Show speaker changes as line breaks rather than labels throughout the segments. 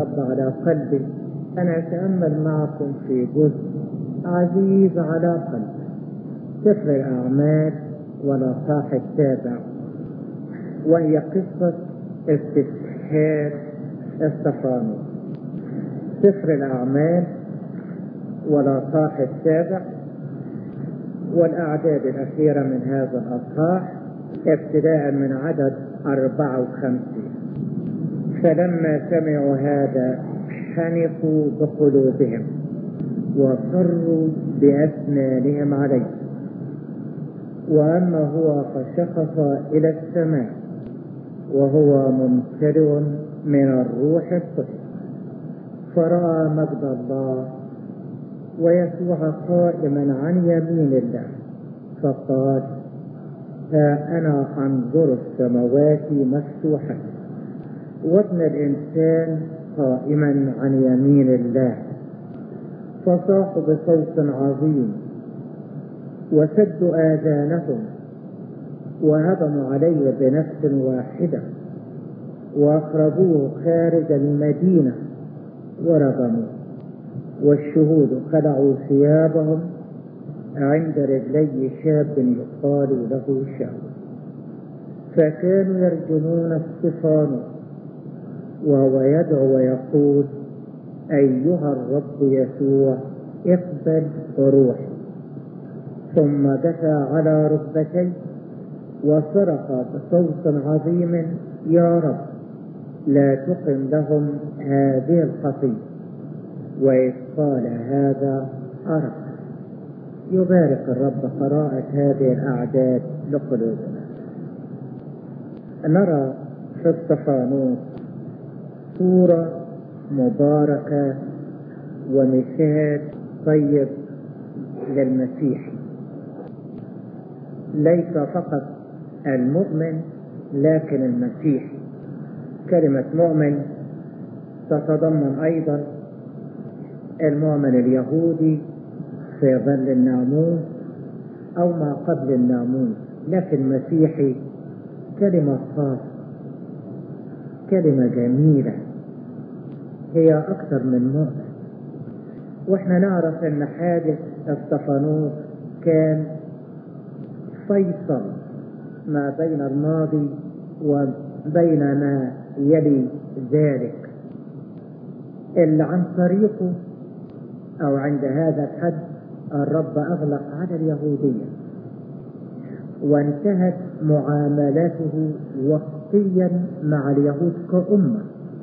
رب على قلبي أن أتأمل معكم في جزء عزيز على قلبي سفر الأعمال والأصحاح السابع وهي قصة استشهاد استفانوس سفر الأعمال والأصحاح السابع والأعداد الأخيرة من هذا الأصحاح ابتداء من عدد أربعة وخمسين فلما سمعوا هذا حنقوا بقلوبهم وصروا بأسنانهم عليه وأما هو فشخص إلى السماء وهو ممتلئ من الروح القدس فرأى مجد الله ويسوع قائما عن يمين الله فقال ها أنا أنظر السماوات مفتوحة وابن الإنسان قائما عن يمين الله فصاحوا بصوت عظيم وسدوا آذانهم وهدموا عليه بنفس واحدة وأخرجوه خارج المدينة ورغموا والشهود خلعوا ثيابهم عند رجلي شاب يقال له شاب فكانوا يرجمون استفانوس وهو يدعو ويقول أيها الرب يسوع اقبل روحي ثم دفع على ركبتيه وصرخ بصوت عظيم يا رب لا تقم لهم هذه الخطية وإذ قال هذا أرق يبارك الرب قراءة هذه الأعداد لقلوبنا نرى في الصفانوس صورة مباركة ومثال طيب للمسيح ليس فقط المؤمن لكن المسيح كلمة مؤمن تتضمن أيضا المؤمن اليهودي في ظل الناموس أو ما قبل الناموس لكن مسيحي كلمة خاصة كلمة جميلة هي أكثر من مؤمن وإحنا نعرف أن حادث استفانوس كان فيصل ما بين الماضي وبين ما يلي ذلك اللي عن طريقه أو عند هذا الحد الرب أغلق على اليهودية وانتهت معاملته وقتيا مع اليهود كأمة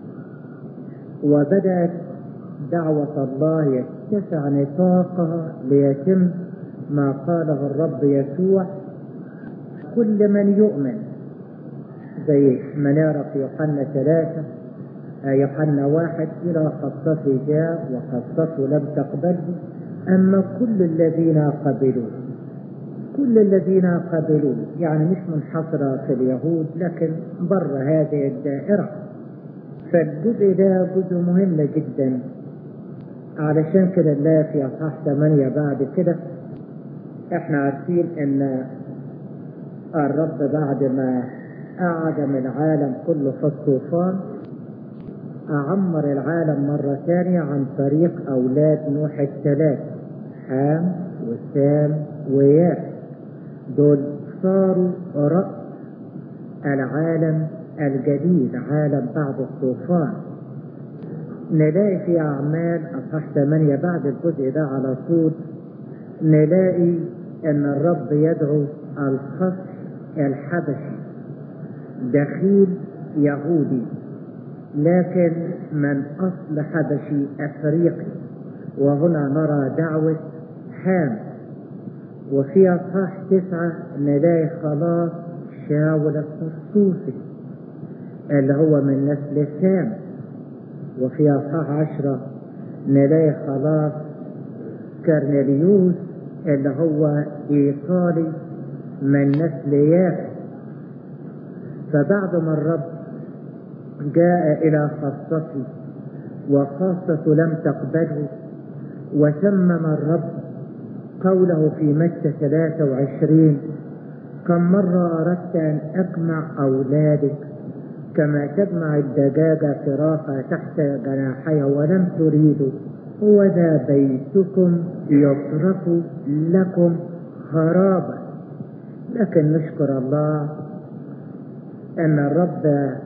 وبدأت دعوة الله يتسع نطاقها ليتم ما قاله الرب يسوع كل من يؤمن زي ما نرى في يوحنا ثلاثة يوحنا واحد إلى خطته جاء وخطته لم تقبله أما كل الذين قبلوه كل الذين قبلوه يعني مش منحصرة في اليهود لكن بر هذه الدائرة فالجزء ده جزء مهم جدا علشان كده الله في أصحاح ثمانية بعد كده احنا عارفين ان الرب بعد ما أعدم العالم كله في الطوفان أعمر العالم مرة ثانية عن طريق أولاد نوح الثلاث حام وسام وياس دول صاروا رأس العالم الجديد عالم بعد الطوفان نلاقي في أعمال أصحاح ثمانية بعد الجزء ده على طول نلاقي أن الرب يدعو الخصم الحبشي دخيل يهودي لكن من أصل حبشي أفريقي وهنا نرى دعوة حام وفي أصحاح تسعة نلاقي خلاص شاول الطرطوسي اللي هو من نسل سام وفي أصحاح عشرة نلاقي خلاص كرنليوس اللي هو إيطالي من نسل يافا فبعد ما الرب جاء إلى خاصته وخاصته لم تقبله وتمم الرب قوله في متى 23 كم مرة أردت أن أجمع أولادك كما تجمع الدجاجة فراخها تحت جناحيها ولم تريدوا هو ذا بيتكم يصرف لكم خرابا لكن نشكر الله أن الرب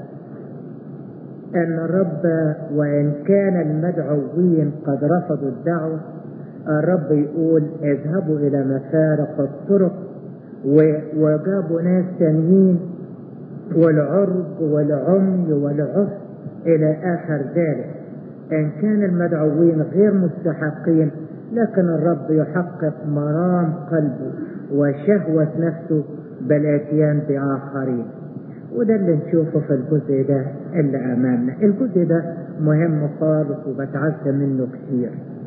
أن الرب وإن كان المدعوين قد رفضوا الدعوة الرب يقول اذهبوا إلى مفارق الطرق وجابوا ناس تانيين والعرج والعمي والعف إلى آخر ذلك إن كان المدعوين غير مستحقين لكن الرب يحقق مرام قلبه وشهوة نفسه بالاتيان بآخرين وده اللي نشوفه في الجزء ده اللي أمامنا الجزء ده مهم خالص وبتعزى منه كتير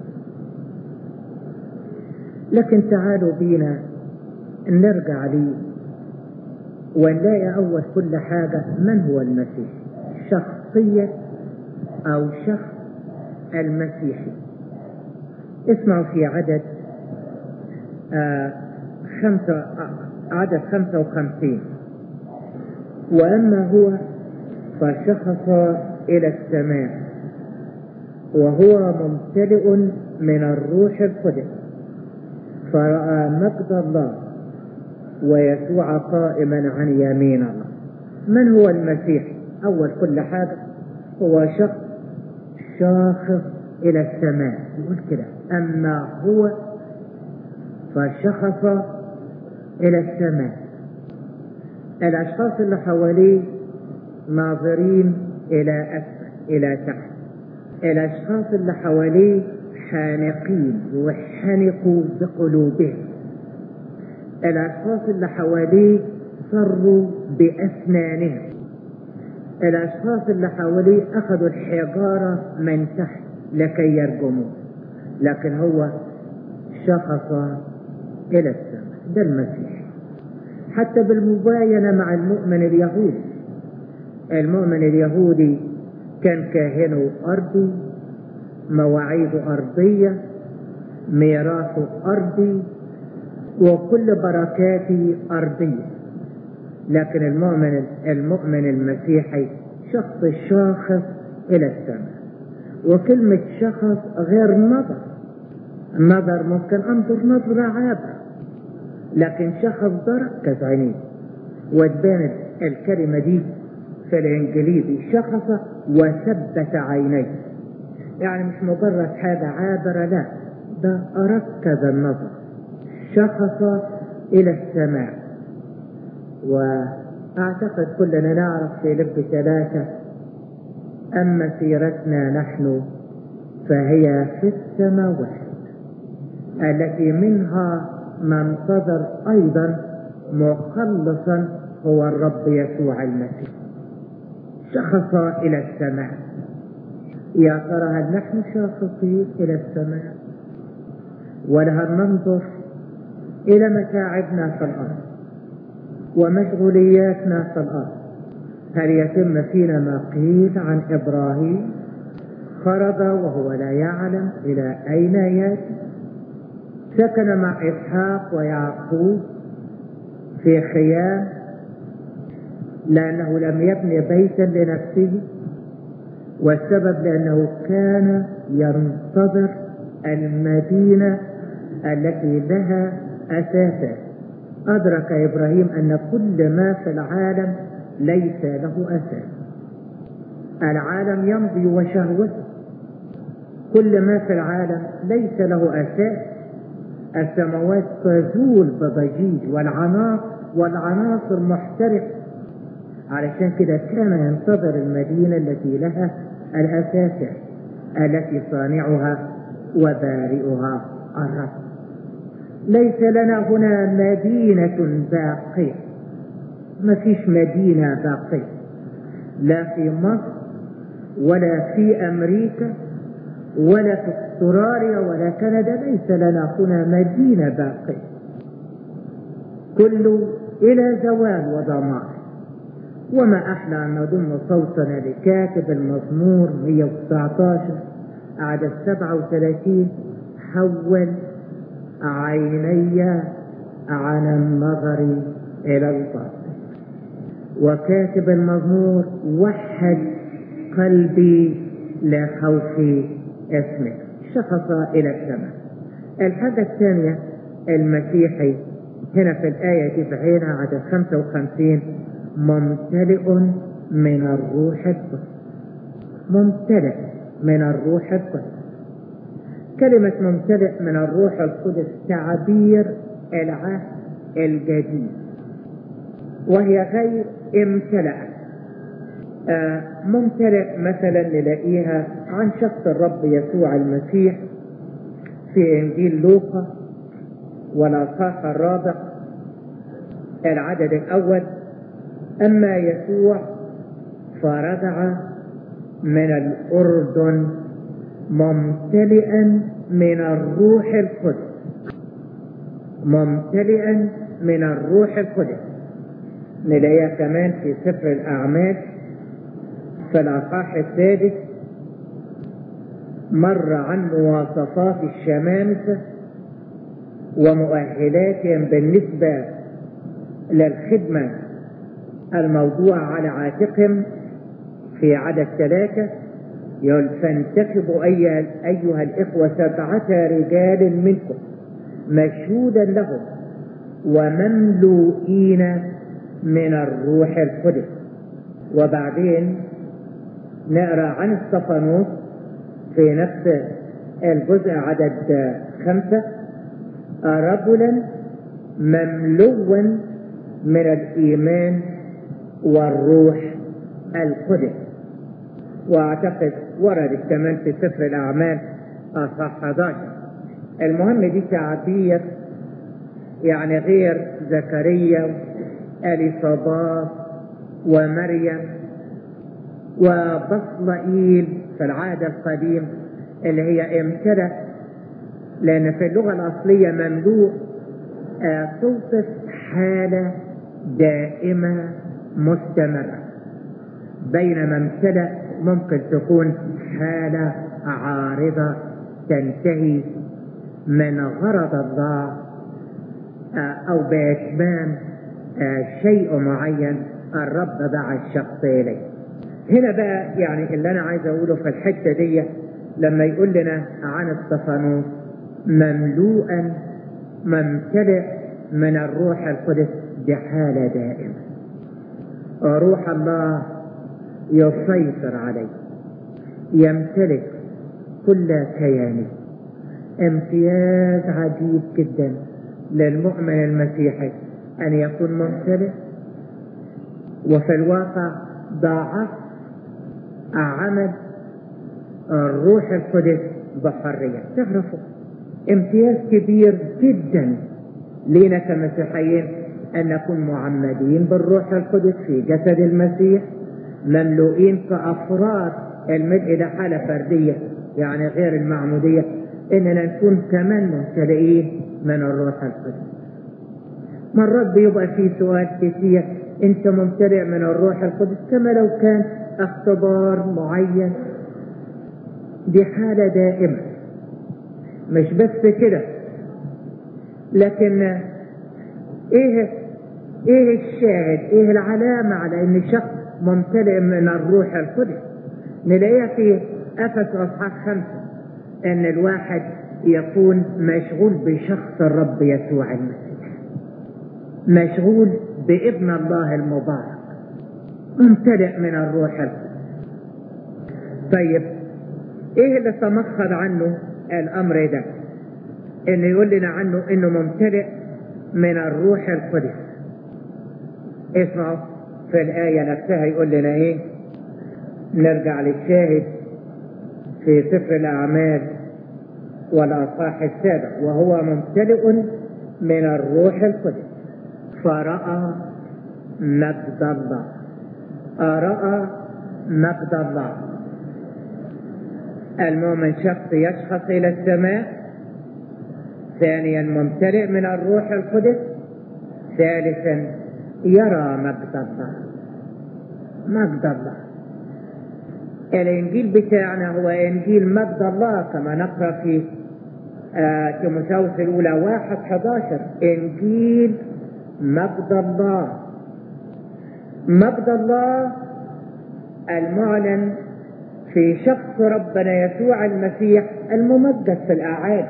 لكن تعالوا بينا نرجع ليه ونلاقي أول كل حاجة من هو المسيح شخصية أو شخص المسيحي اسمعوا في عدد آه خمسة آه عدد خمسة وخمسين وأما هو فشخص إلى السماء وهو ممتلئ من الروح القدس فرأى مجد الله ويسوع قائما عن يمين الله من هو المسيح أول كل حاجة هو شخص شاخص إلى السماء يقول كده أما هو فشخص إلى السماء الأشخاص اللي حواليه ناظرين إلى أسفل إلى تحت الأشخاص اللي حواليه حانقين وحنقوا بقلوبهم الأشخاص اللي حواليه صروا بأسنانهم الأشخاص اللي حواليه أخذوا الحجارة من تحت لكي يرجموه لكن هو شخص إلى السماء ده المسيح حتى بالمباينة مع المؤمن اليهودي المؤمن اليهودي كان كاهنه أرضي مواعيده أرضية ميراثه أرضي وكل بركاته أرضية لكن المؤمن المؤمن المسيحي شخص شاخص إلى السماء وكلمة شخص غير نظر النظر ممكن أنظر نظرة عابرة لكن شخص ده ركز عينيه وتبان الكلمة دي في الإنجليزي شخص وثبت عينيه يعني مش مجرد حاجة عابرة لا ده أركز النظر شخص إلى السماء وأعتقد كلنا نعرف في لب ثلاثة أما سيرتنا نحن فهي في السماوات التي منها ننتظر أيضا مخلصا هو الرب يسوع المسيح شخص إلى السماء يا ترى هل نحن شاخصين إلى السماء ولا هل ننظر إلى متاعبنا في الأرض ومشغولياتنا في الأرض هل يتم فينا ما قيل عن إبراهيم خرج وهو لا يعلم إلى أين يأتي سكن مع إسحاق ويعقوب في خيام لأنه لم يبني بيتا لنفسه والسبب لأنه كان ينتظر المدينة التي لها أساسا أدرك إبراهيم أن كل ما في العالم ليس له أساس العالم يمضي وشهوته كل ما في العالم ليس له أساس السماوات تزول بضجيج والعناصر والعناصر محترقة علشان كده كان ينتظر المدينة التي لها الأساس التي صانعها وبارئها الرب ليس لنا هنا مدينة باقية ما فيش مدينة باقية لا في مصر ولا في أمريكا ولا في استراليا ولا كندا ليس لنا هنا مدينة باقية كله إلى زوال ودمار وما أحلى أن نضم صوتنا لكاتب المزمور 119 عدد 37 حول عيني عن النظر إلى الباطل وكاتب المزمور وحد قلبي لخوف اسمك شخص إلى السماء الحاجة الثانية المسيحي هنا في الآية دي بعينها عدد 55 ممتلئ من الروح القدس ممتلئ من الروح القدس كلمة ممتلئ من الروح القدس تعبير العهد الجديد وهي غير امتلأت آه ممتلئ مثلا نلاقيها عن شخص الرب يسوع المسيح في انجيل لوقا والاصحاح الرابع العدد الاول اما يسوع فرجع من الاردن ممتلئا من الروح القدس ممتلئا من الروح القدس نلاقيها كمان في سفر الأعمال في الأصحاح السادس مر عن مواصفات الشمامسة ومؤهلاتهم بالنسبة للخدمة الموضوع على عاتقهم في عدد ثلاثة يقول فانتخبوا أيها, أيها الإخوة سبعة رجال منكم مشهودا لهم ومملوئين من الروح القدس وبعدين نقرا عن الصفانوس في نفس الجزء عدد خمسة رجلا مملوا من الإيمان والروح القدس واعتقد وردت كمان في سفر الأعمال أصح 11 المهم دي تعبير يعني غير زكريا اليصابات ومريم وبصلائيل في العهد القديم اللي هي امتلأ لأن في اللغة الأصلية مملوء آه توصف حالة دائمة مستمرة بينما امتلأ ممكن تكون حالة عارضة تنتهي من غرض الله أو بإتمام شيء معين الرب دعا الشخص إليه هنا بقى يعني اللي أنا عايز أقوله في الحتة دي لما يقول لنا عن الصفانوس مملوءا ممتلئ من الروح القدس بحالة دائمة روح الله يسيطر عليه يمتلك كل كيانه امتياز عجيب جدا للمؤمن المسيحي ان يكون ممتلئ وفي الواقع ضاعف عمل الروح القدس بحرية تعرفوا امتياز كبير جدا لنا كمسيحيين ان نكون معمدين بالروح القدس في جسد المسيح مملوئين كأفراد الملء ده حالة فردية يعني غير المعمودية إننا نكون كمان ممتلئين من الروح القدس مرات بيبقى في سؤال كثير أنت ممتلئ من الروح القدس كما لو كان اختبار معين دي حالة دائمة مش بس كده لكن ايه ايه الشاهد ايه العلامة على ان شخص ممتلئ من الروح القدس نلاقيها في افس اصحاح خمسة ان الواحد يكون مشغول بشخص الرب يسوع المسيح مشغول بابن الله المبارك ممتلئ من الروح القدس طيب ايه اللي تمخض عنه الامر ده انه يقول لنا عنه انه ممتلئ من الروح القدس اسمعوا في الآية نفسها يقول لنا ايه نرجع للشاهد في سفر الأعمال والأصحاح السابع وهو ممتلئ من الروح القدس فرأى مجد الله رأى مجد الله المؤمن شخص يشخص إلى السماء ثانيا ممتلئ من الروح القدس ثالثا يرى مجد الله مجد الله الانجيل بتاعنا هو انجيل مجد الله كما نقرا في آه تيموثاوس الاولى واحد 11 انجيل مجد الله مجد الله المعلن في شخص ربنا يسوع المسيح الممجد في الأعاد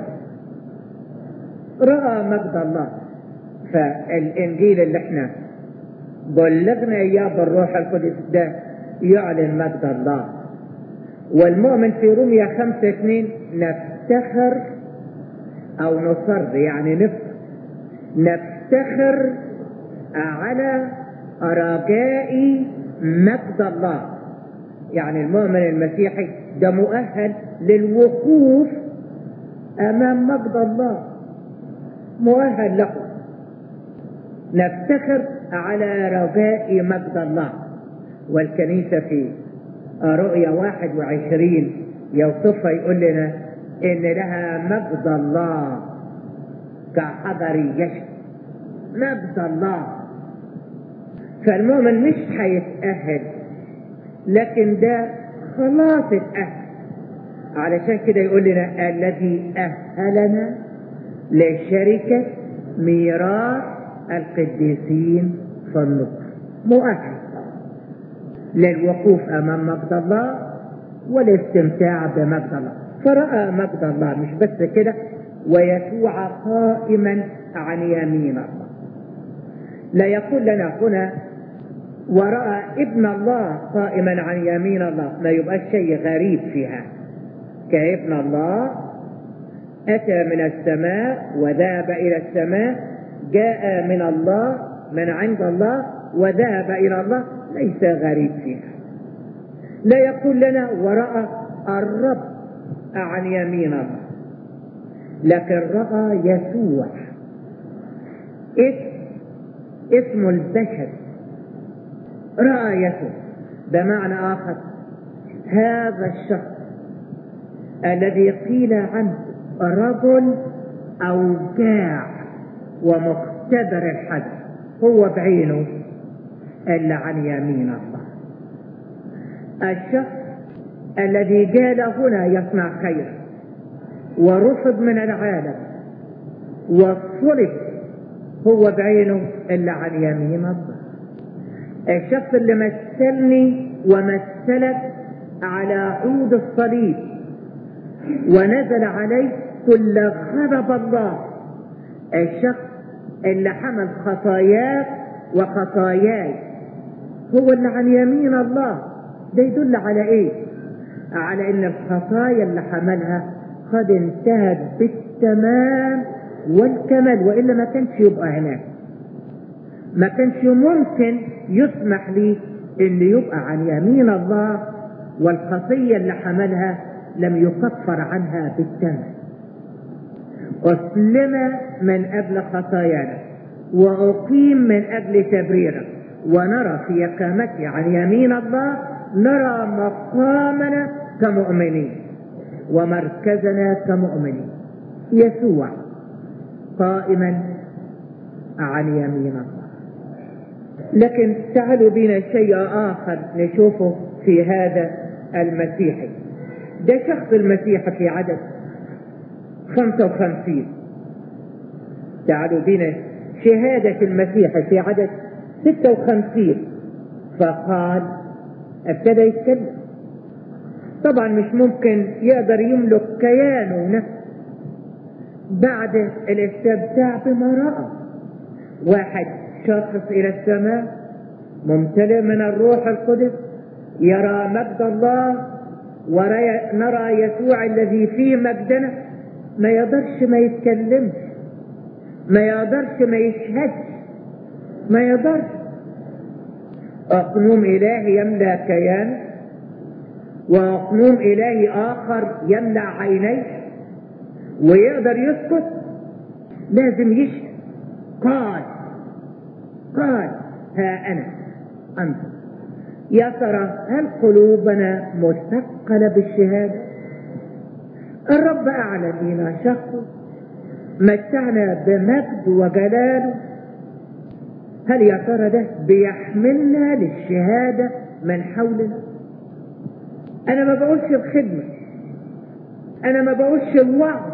رأى مجد الله فالإنجيل اللي احنا بلغنا إياه بالروح القدس ده يعلن مجد الله والمؤمن في روميا خمسة اثنين نفتخر أو نصر يعني نفخر نفتخر على رجاء مجد الله يعني المؤمن المسيحي ده مؤهل للوقوف امام مجد الله مؤهل له نفتخر على رجاء مجد الله والكنيسة في رؤيا واحد وعشرين يوصفها يقول لنا ان لها مجد الله كحجر يشب مجد الله فالمؤمن مش هيتأهل لكن ده خلاص اتأهل علشان كده يقول لنا الذي أهلنا لشركة ميراث القديسين في النور مؤهل للوقوف أمام مجد الله والاستمتاع بمجد الله فرأى مجد الله مش بس كده ويسوع قائما عن يمين الله لا يقول لنا هنا ورأى ابن الله قائما عن يمين الله ما يبقى شيء غريب فيها كابن الله أتى من السماء وذهب إلى السماء جاء من الله من عند الله وذهب إلى الله ليس غريب فيها لا يقول لنا ورأى الرب عن يمين الله لكن رأى يسوع اسم اسم البشر رأى يسوع بمعنى آخر هذا الشخص الذي قيل عنه رجل أوجاع ومختبر الحدث هو بعينه إلا عن يمين الله الشخص الذي جال هنا يصنع خيرا ورفض من العالم وصلب هو بعينه إلا عن يمين الله الشخص اللي مثلني ومثلك على عود الصليب ونزل عليه كل غضب الله الشخص اللي حمل خطاياك وخطاياي هو اللي عن يمين الله ده يدل على ايه على ان الخطايا اللي حملها قد انتهت بالتمام والكمال والا ما كانش يبقى هناك ما كانش ممكن يسمح لي ان يبقى عن يمين الله والخطية اللي حملها لم يكفر عنها بالتمام أسلم من أجل خطايانا وأقيم من أجل تبريرك ونرى في إقامته عن يمين الله نرى مقامنا كمؤمنين ومركزنا كمؤمنين يسوع قائما عن يمين الله لكن تعالوا بنا شيء آخر نشوفه في هذا المسيحي ده شخص المسيح في عدد خمسة وخمسين تعالوا بنا شهادة المسيح في عدد ستة وخمسين فقال ابتدى يتكلم طبعا مش ممكن يقدر يملك كيانه نفسه بعد الاستمتاع بما رأى واحد شاخص إلى السماء ممتلئ من الروح القدس يرى مجد الله ونرى يسوع الذي فيه مجدنا ما يقدرش ما يتكلمش ما يقدرش ما يشهدش ما يقدرش أقنوم إلهي يملأ كيان وأقنوم إلهي آخر يملأ عينيه ويقدر يسكت لازم يشهد قال قال ها أنا أنت يا ترى هل قلوبنا مثقلة بالشهادة الرب أعلن لنا شخصه متعنا بمجد وجلاله هل يا ترى ده بيحملنا للشهادة من حولنا أنا ما بقولش الخدمة أنا ما بقولش الوعظ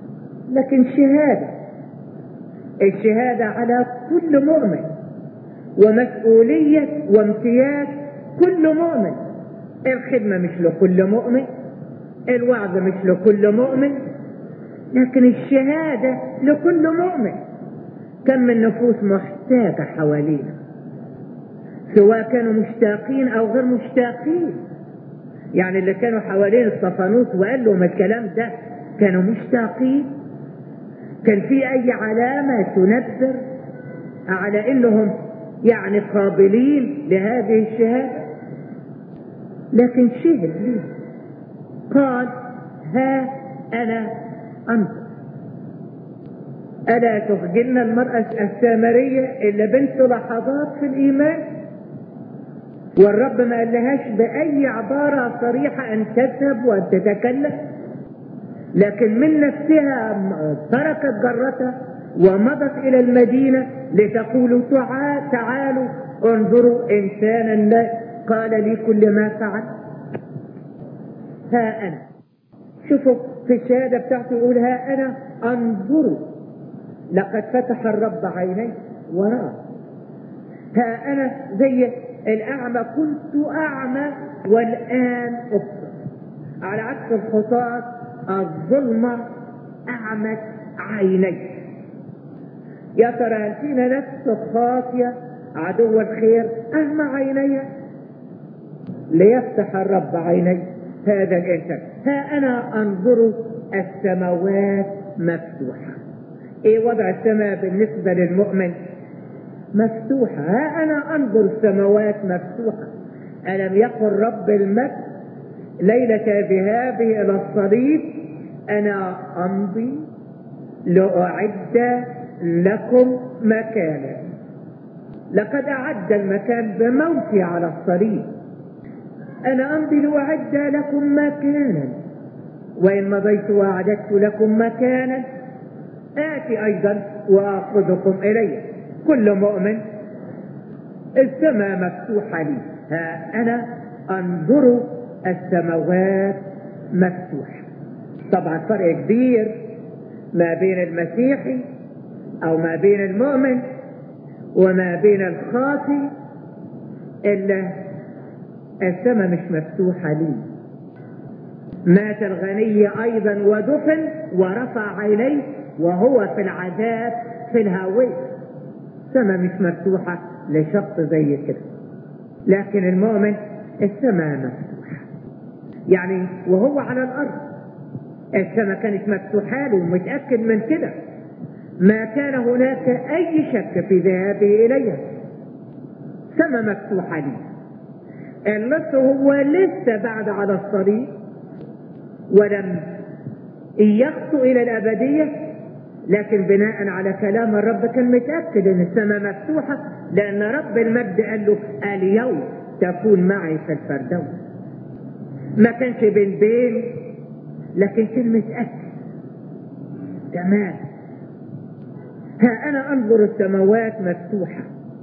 لكن شهادة الشهادة على كل مؤمن ومسؤولية وامتياز كل مؤمن الخدمة مش لكل مؤمن الوعظ مش لكل مؤمن لكن الشهادة لكل مؤمن كم من نفوس محتاجة حوالينا سواء كانوا مشتاقين أو غير مشتاقين يعني اللي كانوا حوالين الصفانوس وقال لهم الكلام ده كانوا مشتاقين كان في أي علامة تنبر على إنهم يعني قابلين لهذه الشهادة لكن شهد ليه قال ها أنا أنظر ألا تخجلنا المرأة السامرية إلا بنت لحظات في الإيمان والرب ما قالهاش بأي عبارة صريحة أن تذهب وأن تتكلم لكن من نفسها تركت جرتها ومضت إلى المدينة لتقول تعالوا انظروا إنسانا قال لي كل ما فعل ها أنا شوفوا في الشهادة بتاعته يقول ها أنا انظروا لقد فتح الرب عيني وراه ها أنا زي الأعمى كنت أعمى والآن أبصر على عكس الخطاة الظلمة أعمت عيني يا ترى هل فينا نفس خاطية عدو الخير أعمى عيني ليفتح الرب عيني هذا الإنسان ها أنا أنظر السماوات مفتوحة إيه وضع السماء بالنسبة للمؤمن مفتوحة ها أنا أنظر السماوات مفتوحة ألم يقل رب المجد ليلة ذهابي إلى الصليب أنا أمضي لأعد لكم مكانا لقد أعد المكان بموتي على الصليب أنا أمضي لأعد لكم مكانا وإن مضيت وأعددت لكم مكانا آتي أيضا وآخذكم إلي كل مؤمن السماء مفتوحة لي ها أنا أنظر السماوات مفتوحة طبعا فرق كبير ما بين المسيحي أو ما بين المؤمن وما بين الخاطي إلا السماء مش مفتوحة لي مات الغني أيضا ودفن ورفع عينيه وهو في العذاب في الهاوية السماء مش مفتوحة لشخص زي كده لكن المؤمن السماء مفتوحة يعني وهو على الأرض السماء كانت مفتوحة له ومتأكد من كده ما كان هناك أي شك في ذهابه إليها سماء مفتوحة لي النص هو لسه بعد على الصليب ولم يخطو إلى الأبدية لكن بناء على كلام الرب كان متأكد ان السماء مفتوحة لأن رب المجد قال له اليوم تكون معي في الفردوس ما كانش بين بين لكن كان متأكد تمام ها أنا أنظر السماوات مفتوحة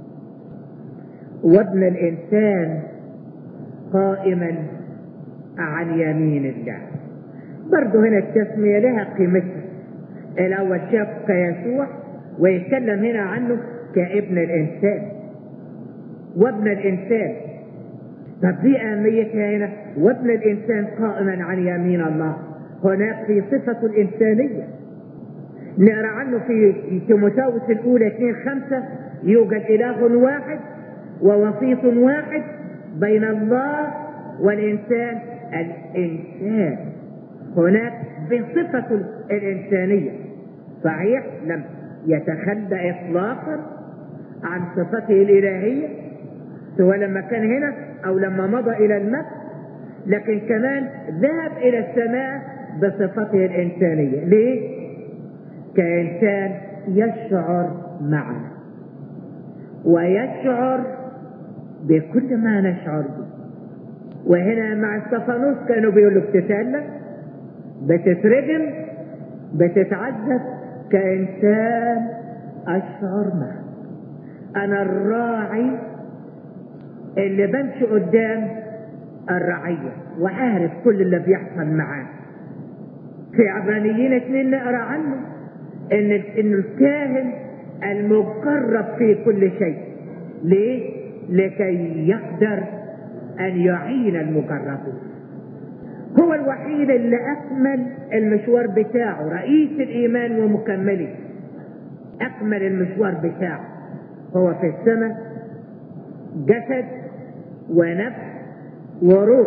وابن الإنسان قائما عن يمين الله برضه هنا التسمية لها قيمتها الأول شاف كيسوع ويتكلم هنا عنه كابن الإنسان وابن الإنسان طب دي أهميتها هنا وابن الإنسان قائما عن يمين الله هناك في صفة الإنسانية نقرا عنه في تيموثاوس الأولى 2 5 يوجد إله واحد ووسيط واحد بين الله والإنسان الإنسان هناك بصفة الإنسانية صحيح لم يتخلى إطلاقا عن صفته الإلهية سواء لما كان هنا أو لما مضى إلى المجد لكن كمان ذهب إلى السماء بصفته الإنسانية ليه؟ كإنسان يشعر معنا ويشعر بكل ما نشعر به وهنا مع استفانوس كانوا بيقولوا بتتألم بتترجم بتتعذب كإنسان أشعر معه أنا الراعي اللي بمشي قدام الرعية وعارف كل اللي بيحصل معاه في عبرانيين اتنين نقرا عنه ان ان الكاهن المقرب في كل شيء ليه؟ لكي يقدر أن يعين المجربين هو الوحيد اللي أكمل المشوار بتاعه رئيس الإيمان ومكمله أكمل المشوار بتاعه هو في السماء جسد ونفس وروح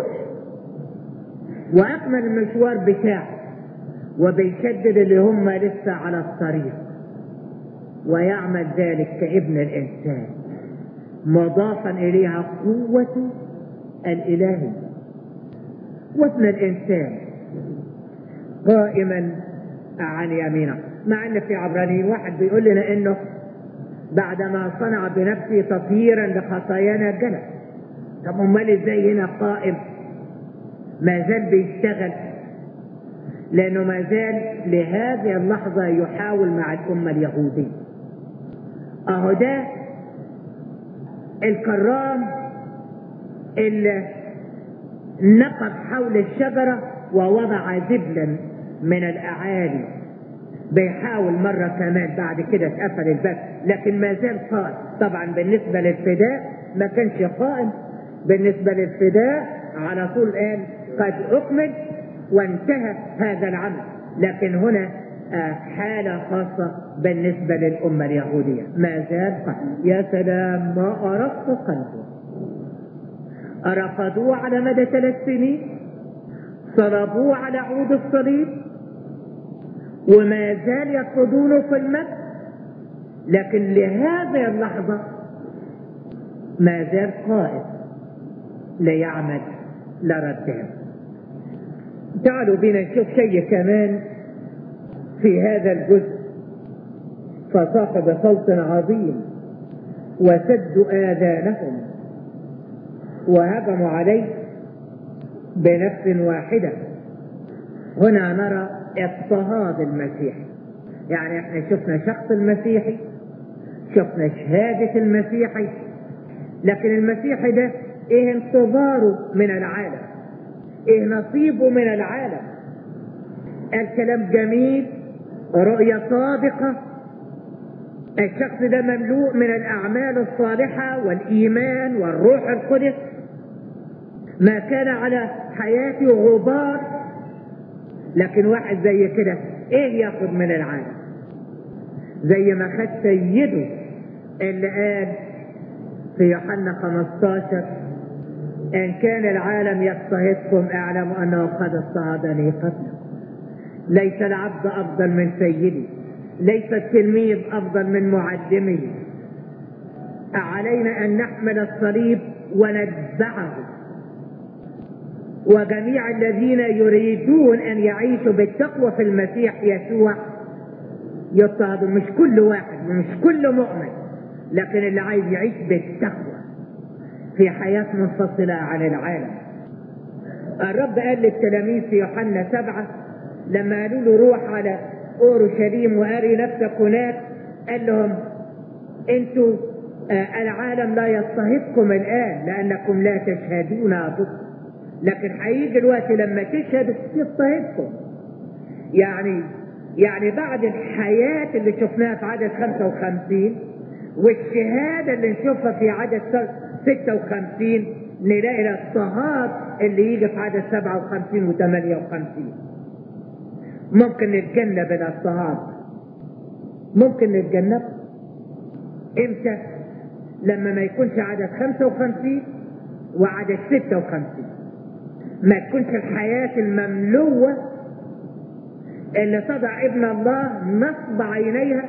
وأكمل المشوار بتاعه وبيشدد اللي هم لسه على الطريق ويعمل ذلك كابن الإنسان مضافا إليها قوة الإلهي وابن الإنسان قائما عن يمينه مع ان في عبرانيين واحد بيقول لنا انه بعدما صنع بنفسه تطهيرا لخطايانا جلس طب امال ازاي هنا قائم ما زال بيشتغل لانه ما زال لهذه اللحظه يحاول مع الامه اليهوديه اهو ده الكرام اللي نقض حول الشجره ووضع دبلا من الاعالي بيحاول مرة كمان بعد كده اتقفل الباب لكن ما زال قائم طبعا بالنسبة للفداء ما كانش قائم بالنسبة للفداء على طول قال قد أكمل وانتهى هذا العمل لكن هنا حالة خاصة بالنسبة للأمة اليهودية ما زال قائم يا سلام ما أرق قلبه رفضوه على مدى ثلاث سنين صلبوه على عود الصليب وما زال يطردونه في المجد لكن لهذه اللحظة ما زال قائم ليعمل لردهم تعالوا بنا نشوف شيء كمان في هذا الجزء فصاح بصوت عظيم وسدوا آذانهم وهجموا عليه بنفس واحدة هنا نرى اضطهاد المسيح يعني احنا شفنا شخص المسيحي شفنا شهادة المسيحي لكن المسيحي ده ايه انتظاره من العالم ايه نصيبه من العالم الكلام جميل رؤية صادقة الشخص ده مملوء من الأعمال الصالحة والإيمان والروح القدس ما كان على حياته غبار لكن واحد زي كده ايه ياخد من العالم زي ما خد سيده اللي قال في يوحنا 15 ان كان العالم يضطهدكم اعلموا انه قد اضطهدني قبله ليس العبد افضل من سيدي ليس التلميذ افضل من معلمه علينا ان نحمل الصليب ونتبعه وجميع الذين يريدون ان يعيشوا بالتقوى في المسيح يسوع يضطهدوا مش كل واحد مش كل مؤمن لكن اللي عايز يعيش بالتقوى في حياة منفصلة عن العالم الرب قال للتلاميذ في يوحنا سبعة لما قالوا له روح على اورشليم واري نفسك هناك قال لهم انتوا آه العالم لا يضطهدكم الان لانكم لا تشهدون ضد لكن هيجي الوقت لما تشهدوا يضطهدكم يعني يعني بعد الحياة اللي شفناها في عدد 55 والشهادة اللي نشوفها في عدد 56 نلاقي الاضطهاد اللي يجي في عدد 57 و 58 ممكن نتجنب الاضطهاد ممكن نتجنب امتى لما ما يكونش عدد 55 وعدد 56 ما تكونش الحياة المملوة اللي تضع ابن الله نصب عينيها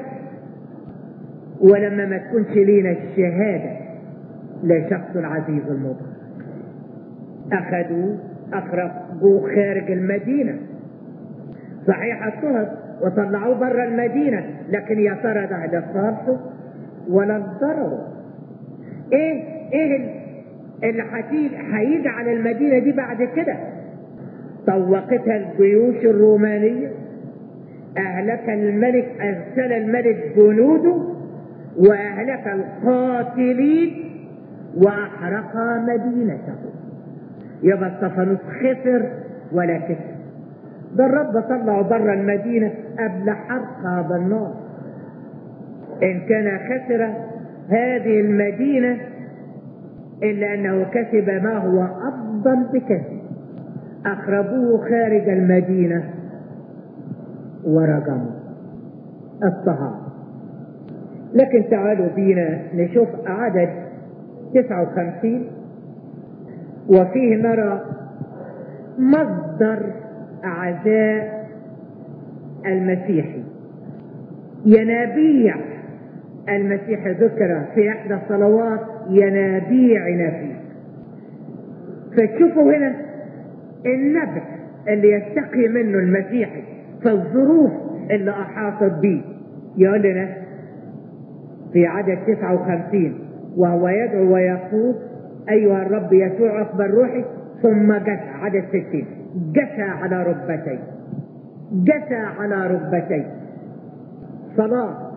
ولما ما تكونش لينا الشهادة لشخص العزيز المبارك أخذوا أخرجوه خارج المدينة صحيح اضطهد وطلعوه بره المدينة لكن يا ترى ده لا صالحه ولا ضرره ايه ايه اللي هتيجي هيجي على المدينة دي بعد كده طوقتها الجيوش الرومانية أهلك الملك أرسل الملك جنوده وأهلك القاتلين وأحرق مدينته يبقى استفانوس خسر ولا كسب ده الرب طلعه بره المدينة قبل حرقها بالنار إن كان خسر هذه المدينة إلا أنه كسب ما هو أفضل بكثير أخرجوه خارج المدينة ورجموا الطهارة لكن تعالوا بينا نشوف عدد 59 وفيه نرى مصدر عزاء المسيحي ينابيع المسيح ذكر في احدى الصلوات ينابيع نبي فتشوفوا هنا النبع اللي يستقي منه المسيحي في الظروف اللي احاطت به يقول لنا في عدد 59 وهو يدعو ويقول ايها الرب يسوع اقبل روحي ثم جثى عدد 60 جثى على ركبتيه جثى على ركبتيه صلاة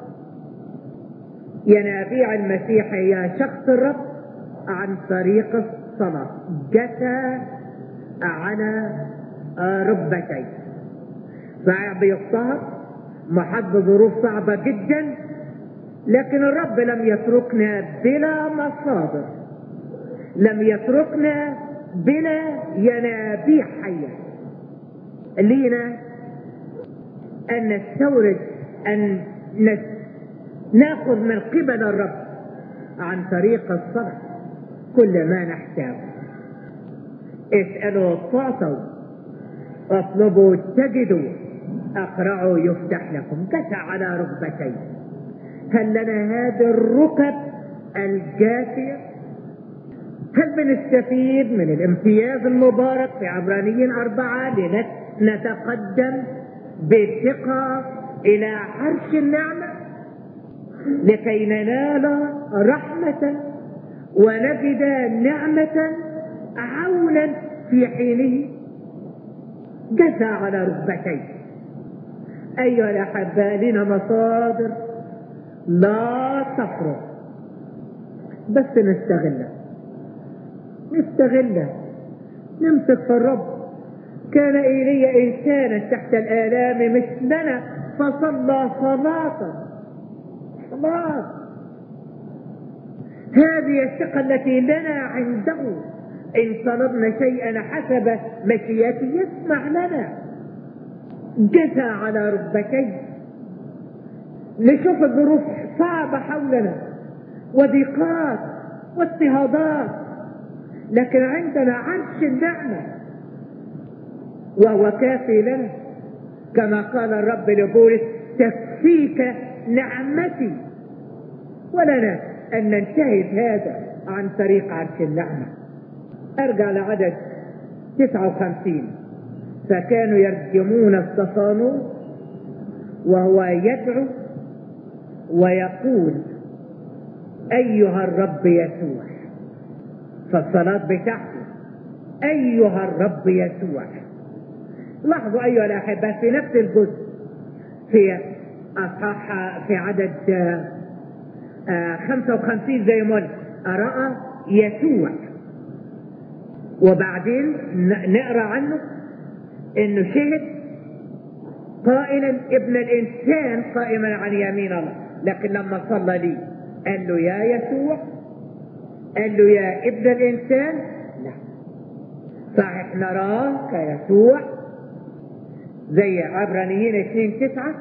ينابيع المسيح يا شخص الرب عن طريق الصلاة جثى على ركبتيه صعب يضطهد محط بظروف صعبة جدا لكن الرب لم يتركنا بلا مصادر لم يتركنا بلا ينابيع حية لينا أن نستورد أن ناخذ من قبل الرب عن طريق الصلاة كل ما نحتاج اسألوا تعطوا اطلبوا تجدوا اقرعوا يفتح لكم كسى على ركبتيه هل لنا هذه الركب الجافية هل بنستفيد من الامتياز المبارك في عبرانيين أربعة لنتقدم بثقة إلى عرش النعمة لكي ننال رحمة ونجد نعمة عونا في حينه جثى على ركبتيه أيها الأحباء لنا مصادر لا تفرغ بس نستغلها نستغلها نمسك في الرب كان ايليا انسانا تحت الالام مثلنا فصلى صلاه صلاه هذه الثقه التي لنا عنده ان طلبنا شيئا حسب مشيئته يسمع لنا جثى على ركبتيه نشوف الظروف صعبه حولنا وضيقات واضطهادات لكن عندنا عرش النعمه وهو كافي لنا كما قال الرب لبولس تكفيك نعمتي ولنا ان ننتهز هذا عن طريق عرش النعمه ارجع لعدد 59 فكانوا يرجمون الصفانوس وهو يدعو ويقول ايها الرب يسوع فالصلاه بتاعته ايها الرب يسوع لاحظوا ايها الاحباء في نفس الجزء في اصحاح في عدد آه 55 زي ما قلت راى يسوع وبعدين نقرا عنه انه شهد قائلا ابن الانسان قائما عن يمين الله لكن لما صلى لي قال له يا يسوع قال له يا ابن الانسان لا صحيح نراه كيسوع زي عبرانيين اثنين تسعة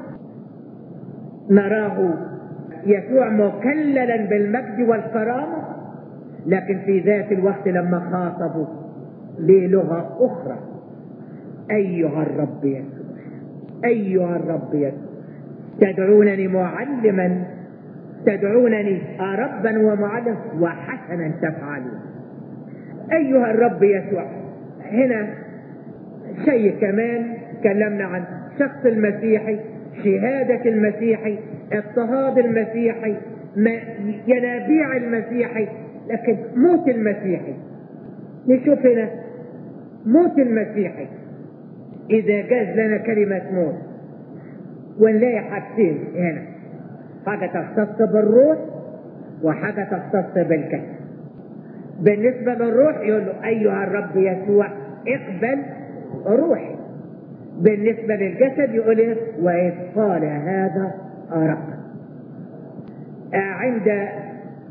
نراه يسوع مكللا بالمجد والكرامة لكن في ذات الوقت لما خاطبوا للغة أخرى أيها الرب يسوع أيها الرب يسوع تدعونني معلما تدعونني ربا ومعلم وحسنا تفعلون أيها الرب يسوع هنا شيء كمان تكلمنا عن شخص المسيحي شهادة المسيحي اضطهاد المسيحي ينابيع المسيحي لكن موت المسيحي نشوف هنا موت المسيحي إذا جاز لنا كلمة موت ونلاقي حاجتين هنا حاجة تختص بالروح وحاجة تختص بالجسد بالنسبة للروح يقول له أيها الرب يسوع اقبل روحي بالنسبة للجسد يقول ايه وإذ قال هذا أرق عند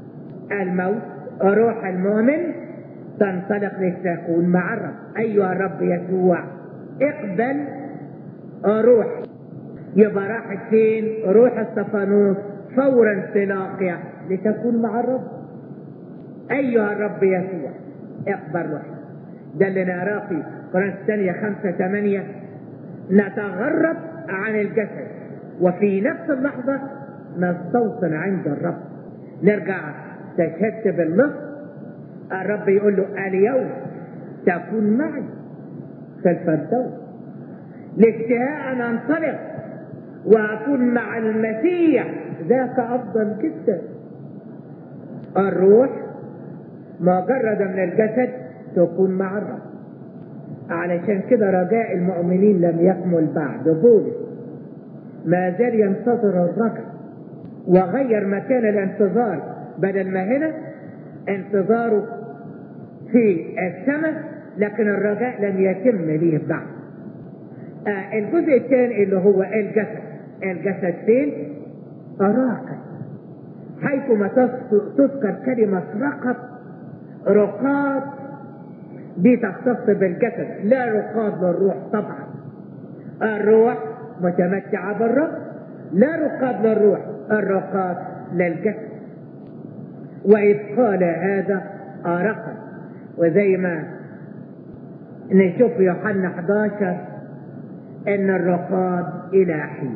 الموت روح المؤمن تنطلق لتكون مع الرب أيها الرب يسوع اقبل روح يبقى راحت فين روح الصفانوس فور انطلاقها لتكون مع الرب أيها الرب يسوع اقبل روحي ده اللي نراه في قرآن الثانية خمسة ثمانية نتغرب عن الجسد وفي نفس اللحظة نستوطن عند الرب نرجع تشهدت بالنص الرب يقول له اليوم تكون معي في الفردوس لاشتهاء ان انطلق واكون مع المسيح ذاك افضل جدا الروح مجرد من الجسد تكون مع الرب علشان كده رجاء المؤمنين لم يكمل بعد بولس ما زال ينتظر الرجل وغير مكان الانتظار بدل ما هنا انتظاره في السماء لكن الرجاء لم يتم ليه بعد آه الجزء الثاني اللي هو الجسد الجسد فين أراك حيثما تذكر كلمة رقب رقاد دي تختص بالجسد لا رقاد للروح طبعا الروح متمتعة بالرب لا رقاد للروح الرقاد للجسد وإذ قال هذا أرقا وزي ما نشوف يوحنا 11 ان الرقاد الى حين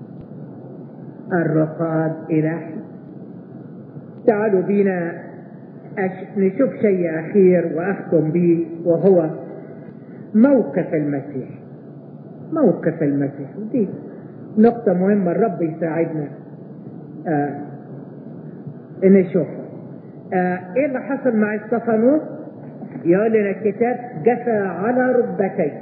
الرقاد الى حين تعالوا بينا أش... نشوف شيء اخير واختم به وهو موقف المسيح موقف المسيح دي نقطة مهمة الرب يساعدنا آه نشوفها آه ايه اللي حصل مع استفانوس يقول لنا الكتاب جثى على ركبتيه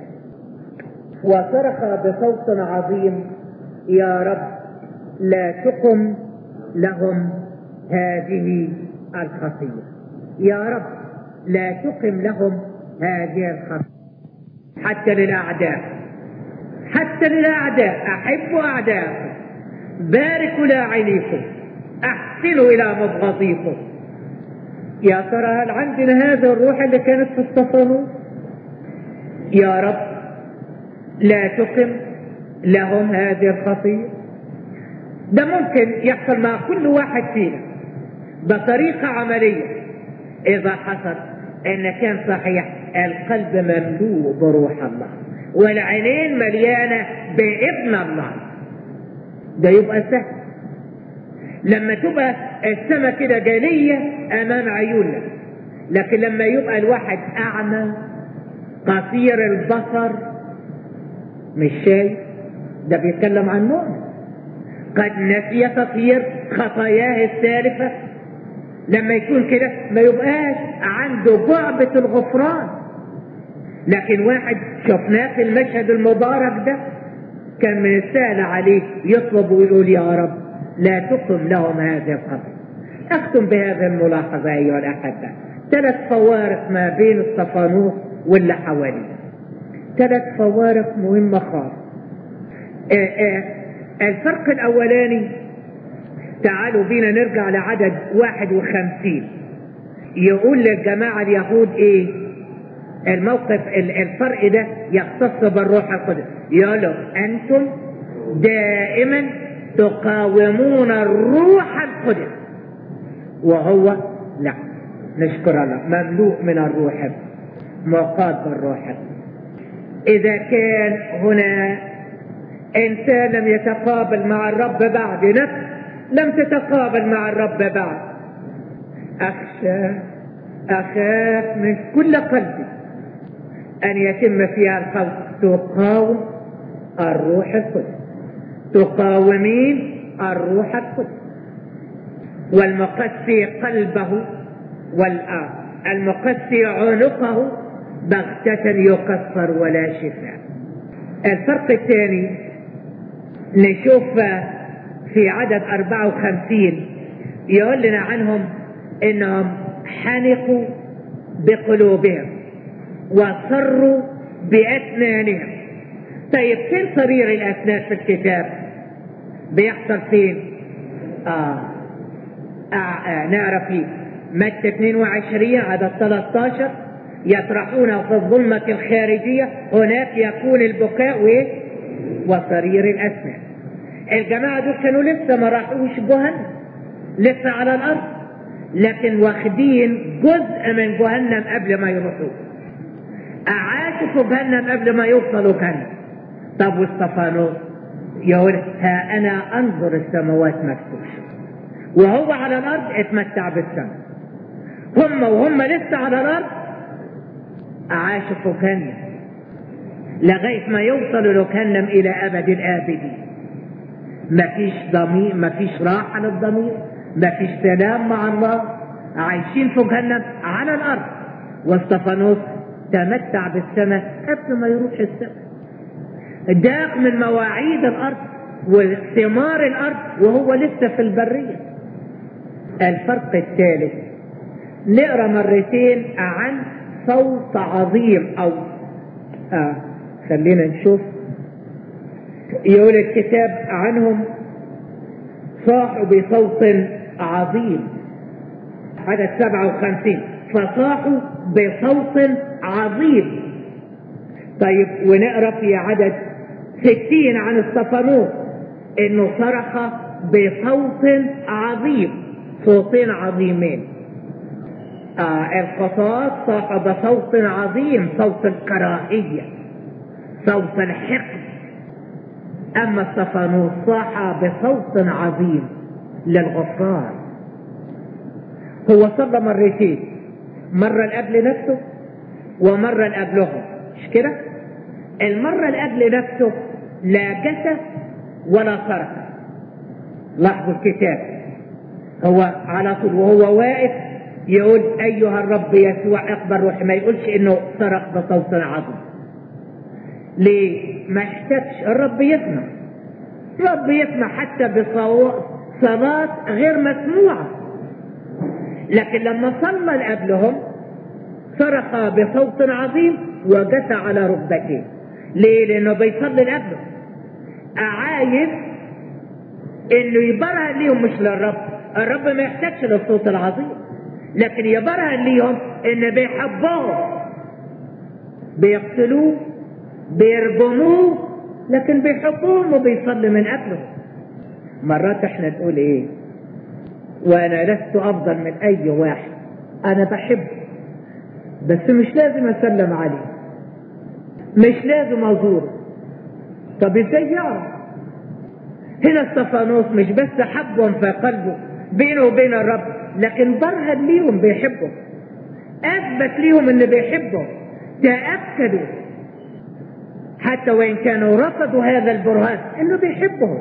وصرخ بصوت عظيم يا رب لا تقم لهم هذه الخطية يا رب لا تقم لهم هذه الخطية حتى للأعداء حتى للأعداء أحبوا أعداءكم باركوا لاعنيكم أحسنوا إلى مبغضيكم يا ترى هل عندنا هذا الروح اللي كانت في الصفانوس يا رب لا تقم لهم هذه الخطية ده ممكن يحصل مع كل واحد فينا بطريقة عملية إذا حصل إن كان صحيح القلب مملوء بروح الله والعينين مليانة بابن الله ده يبقى سهل لما تبقى السماء كده جالية أمام عيوننا لكن لما يبقى الواحد أعمى قصير البصر مش شايف ده بيتكلم عن مؤمن قد نسي تطهير خطاياه السالفة لما يكون كده ما يبقاش عنده بعبة الغفران لكن واحد شفناه في المشهد المبارك ده كان من السهل عليه يطلب ويقول يا رب لا تقم لهم هذه الخطية اختم بهذه الملاحظة ايها الاحبة ثلاث فوارق ما بين الصفانوس واللي حواليه ثلاث فوارق مهمة خالص الفرق الاولاني تعالوا بينا نرجع لعدد واحد وخمسين يقول للجماعة اليهود ايه الموقف الفرق ده يختص بالروح القدس يقول انتم دائما تقاومون الروح القدس وهو لا نشكر الله مملوء من الروح مقاد بالروح إذا كان هنا إنسان لم يتقابل مع الرب بعد نفس لم تتقابل مع الرب بعد أخشى أخاف من كل قلبي أن يتم فيها الخلق تقاوم الروح القدس تقاومين الروح القدس والمقسي قلبه والآن المقسي عنقه بغتة يكسر ولا شفاء الفرق الثاني نشوف في عدد 54 يقول لنا عنهم انهم حنقوا بقلوبهم وصروا باسنانهم طيب فين صرير الاسنان في الكتاب بيحصل فين آه. آه. آه. نعرف فيه متى 22 عدد 13 يطرحون في الظلمة الخارجية هناك يكون البكاء وإيه؟ وصرير الأسنان الجماعة دول كانوا لسه ما راحوش جهنم لسه على الأرض لكن واخدين جزء من جهنم قبل ما يروحوا عاشوا في جهنم قبل ما يوصلوا جهنم طب واستفانوس يقول ها أنا أنظر السماوات مفتوحة وهو على الأرض اتمتع بالسماء هم وهم لسه على الأرض عاشوا في جهنم لغاية ما يوصلوا لجهنم إلى أبد الآبدين مفيش ضمير مفيش راحة للضمير مفيش سلام مع الله عايشين في جهنم على الأرض واستفانوس تمتع بالسماء قبل ما يروح السماء داق من مواعيد الأرض وثمار الأرض وهو لسه في البرية الفرق الثالث نقرا مرتين عن صوت عظيم او آه خلينا نشوف يقول الكتاب عنهم صاحوا بصوت عظيم عدد سبعة وخمسين فصاحوا بصوت عظيم طيب ونقرا في عدد ستين عن الصفانوس انه صرخ بصوت عظيم صوتين عظيمين آه القصاص صاح بصوت عظيم صوت الكراهية صوت الحقد أما الصفانوس صاح بصوت عظيم للغفران هو صلى مرتين مرة لقبل نفسه ومرة لقبلهم مش كده؟ المرة لقبل نفسه لا جسد ولا صرخ لاحظوا الكتاب هو على طول وهو واقف يقول ايها الرب يسوع اقبل روحي ما يقولش انه صرخ بصوت عظيم ليه ما احتاجش الرب يسمع الرب يسمع حتى بصلاة غير مسموعة لكن لما صلى لقبلهم صرخ بصوت عظيم وجثى على ركبتيه ليه لانه بيصلي لقبله عايز انه يبرهن ليهم مش للرب الرب ما يحتاجش للصوت العظيم لكن يبرهن ليهم ان بيحبوه بيقتلوه بيرجموه لكن بيحبوهم وبيصلي من اجله مرات احنا نقول ايه وانا لست افضل من اي واحد انا بحبه بس مش لازم اسلم عليه مش لازم ازوره طب ازاي يعرف هنا استفانوس مش بس حبهم في قلبه بينه وبين الرب لكن برهن ليهم بيحبهم اثبت ليهم ان بيحبهم تاكدوا حتى وان كانوا رفضوا هذا البرهان انه بيحبهم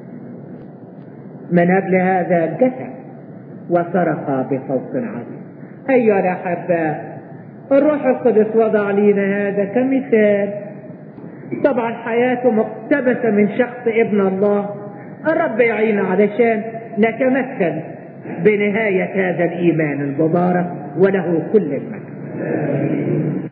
من اجل هذا الجسد وصرخ بصوت عظيم ايها الاحباء الروح القدس وضع لنا هذا كمثال طبعا حياته مقتبسه من شخص ابن الله الرب يعينا علشان نتمثل بنهايه هذا الايمان المبارك وله كل المجد